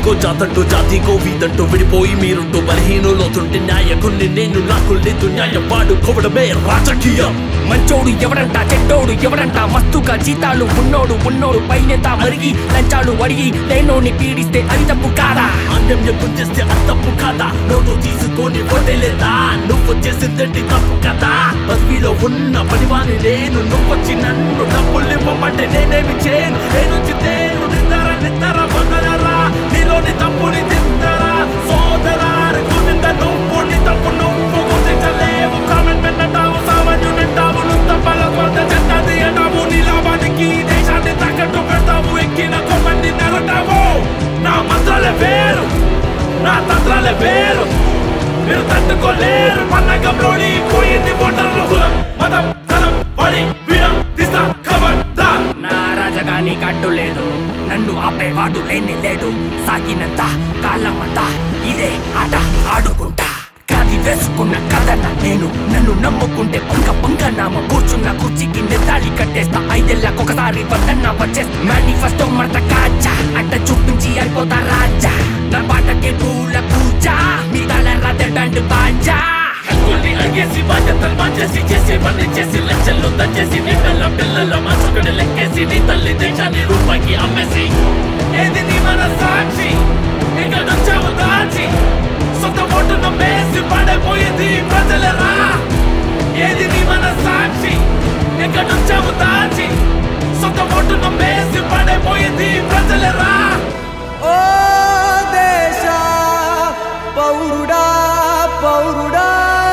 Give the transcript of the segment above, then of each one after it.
జాతికో జాతంటూ జాతికో వీధంటూ విడిపోయి మీరుంటూ బలహీనులవుతుంటే నాయకుణ్ణి నేను నాకు లేదు న్యాయం వాడుకోవడమే రాజకీయం మంచోడు ఎవడంట చెడ్డోడు ఎవడంట మస్తుగా జీతాలు ఉన్నోడు ఉన్నోడు పైనెత మరిగి లంచాలు అడిగి లేనోని పీడిస్తే అది తప్పు కాదా అన్యం ఎక్కువ చేస్తే అది తప్పు కదా నోటు తీసుకొని ఓటేలేదా నువ్వు చేసిందంటే తప్పు కదా పదవిలో ఉన్న పనివాని నేను నువ్వొచ్చి నన్ను డబ్బులు ఇవ్వమంటే నేనేమి చేయను నేను చిత్తేను నిద్ర నిద్ర పొందరా నీలోని తప్పుని తిందరా సోదరా కుదింద నువ్వు నీ తప్పు నువ్వు గుర్తించలేవు కామెంట్ పెట్టావు సామాన్యునింటావు నువ్వు తప్పల కొంత చెత్తది అంటావు నీ లాభానికి దేశాన్ని తగ్గట్టు పెడతావు ఎక్కిన కొమ్మంది నెరటావు నా మంత్రాలే వేరు నా తంత్రాలే వేరు మీరు తట్టుకోలేరు పన్నగంలోని పోయింది ఓటర్లు కులం మతం తరం పడి వీరం తీస్తా ఖబర్దార్ నా రాజగాని కట్టు లేదు నన్ను ఆపేవాడు లేని లేడు సాగినంత కాలమంతా ఇదే ఆట ఆడుకుంటా కాది వేసుకున్న కథన నేను నన్ను నమ్ముకుంటే పొంగ పొంగ నామ కూర్చున్న కుర్చీకి నెత్తాలి కట్టేస్తా ఐదేళ్ళకు ఒకసారి వద్దన్న వచ్చేస్తా మేనిఫెస్టో మడత కాచా అట్ట చూపించి అయిపోతా రాజా నా పాటకి పూల పూజ మీ తల రదండు బాజా హక్కుల్ని అడిగేసి బాధ్యతలు మార్చేసి చేసి పని చేసి లక్షలు దంచేసి నీ పిల్ల పిల్లల మనసుకుని లెక్కేసి నీ తల్లి దేశాన్ని రూపాయికి అమ్మేసి ఏది నీ మన సాక్షి ఇక్కడ వచ్చావు దాచి సొంత ఓటు నమ్మేసి పడైపోయింది ప్రజలరా ఏది నీ మన సాక్షి ఇక్కడ వచ్చావు దాచి సొంత ఓటు నమ్మేసి పడైపోయింది ప్రజలరా ఓ దేశ పౌరుడా పౌరుడా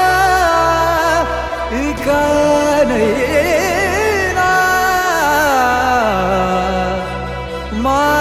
ఇక నైనా మా